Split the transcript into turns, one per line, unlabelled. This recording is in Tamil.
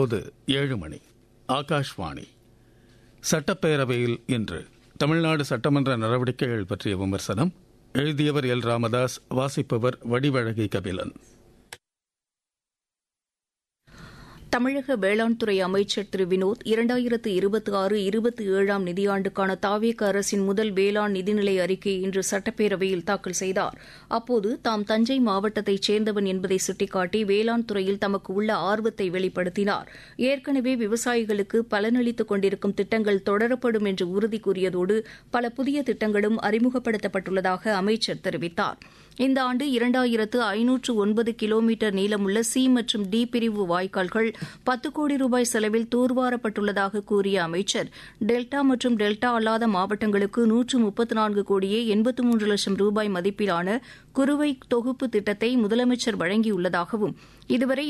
இப்போது ஏழு மணி ஆகாஷ்வாணி சட்டப்பேரவையில் இன்று தமிழ்நாடு சட்டமன்ற நடவடிக்கைகள் பற்றிய விமர்சனம் எழுதியவர் எல் ராமதாஸ் வாசிப்பவர் வடிவழகி கபிலன்
தமிழக வேளாண் துறை அமைச்சர் திரு வினோத் இரண்டாயிரத்து இருபத்தி ஆறு இருபத்தி ஏழாம் நிதியாண்டுக்கான தாவேக அரசின் முதல் வேளாண் நிதிநிலை அறிக்கையை இன்று சட்டப்பேரவையில் தாக்கல் செய்தார் அப்போது தாம் தஞ்சை மாவட்டத்தைச் சேர்ந்தவன் என்பதை சுட்டிக்காட்டி வேளாண் துறையில் தமக்கு உள்ள ஆர்வத்தை வெளிப்படுத்தினார் ஏற்கனவே விவசாயிகளுக்கு பலனளித்துக் கொண்டிருக்கும் திட்டங்கள் தொடரப்படும் என்று உறுதி கூறியதோடு பல புதிய திட்டங்களும் அறிமுகப்படுத்தப்பட்டுள்ளதாக அமைச்சர் தெரிவித்தார் இந்த ஆண்டு இரண்டாயிரத்து ஐநூற்று ஒன்பது கிலோமீட்டர் நீளமுள்ள சி மற்றும் டி பிரிவு வாய்க்கால்கள் பத்து கோடி ரூபாய் செலவில் தூர்வாரப்பட்டுள்ளதாக கூறிய அமைச்சர் டெல்டா மற்றும் டெல்டா அல்லாத மாவட்டங்களுக்கு நூற்று முப்பத்து நான்கு கோடியே எண்பத்து மூன்று லட்சம் ரூபாய் மதிப்பிலான குறுவை தொகுப்பு திட்டத்தை முதலமைச்சர் வழங்கியுள்ளதாகவும் இதுவரை